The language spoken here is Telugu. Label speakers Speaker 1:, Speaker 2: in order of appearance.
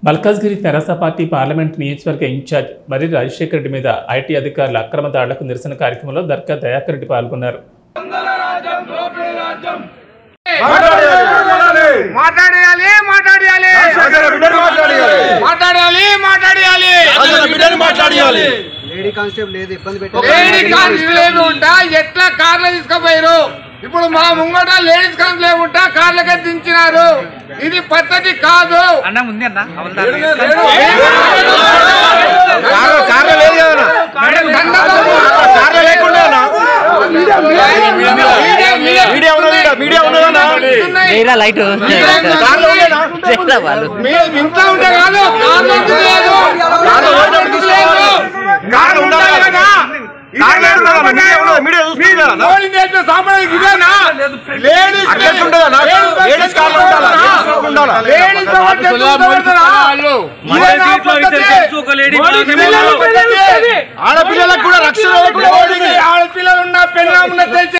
Speaker 1: మల్కాజ్గిరి తెరాస పార్టీ పార్లమెంట్ నియోజకవర్గ ఇన్ఛార్జ్ మరి రాజశేఖర రెడ్డి మీద ఐటీ అధికారుల అక్రమ దాడులకు నిరసన కార్యక్రమంలో దర్గా దయాకర్ రెడ్డి పాల్గొన్నారు
Speaker 2: మాట్లాడేయాలి మాట్లాడేయాలి మాట్లాడేయాలి మాట్లాడేయాలి
Speaker 3: లేడీ కానిస్టేబుల్ లేదు ఇబ్బంది
Speaker 2: లేడీ
Speaker 3: పెట్టారు
Speaker 2: కానిస్టేబుల్ ఉంటా ఎట్లా కార్లు తీసుకుపోయారు ఇప్పుడు మా ముంగట లేడీస్ కానిస్టేబుల్ ఉంటా కార్లకే దించినారు ఇది పద్ధతి కాదు
Speaker 4: అన్న ఉంది అన్న
Speaker 2: కార్లు లేదు కదా కార్లు లేకుండా
Speaker 4: మీరా లైట్ వాళ్ళు
Speaker 2: ఇంట్లో ఉంటే కాదు కార్లు ఎందుకు లేదు కార్లు ఎందుకు లేదు కార్లు ఉండాలి కదా మోడీ నేర్పిన సాంప్రదాయం ఇదేనా లేడీస్ లేడీస్ కార్లు ఉండాలా లేడీస్ కాబట్టి చూడబడతారా? ఇదేనా పద్ధతి? ఆడపిల్లలకు కూడా రక్షణ ఆడపిల్లలు ఉన్న పెళ్ళ ఉన్న తెలిసి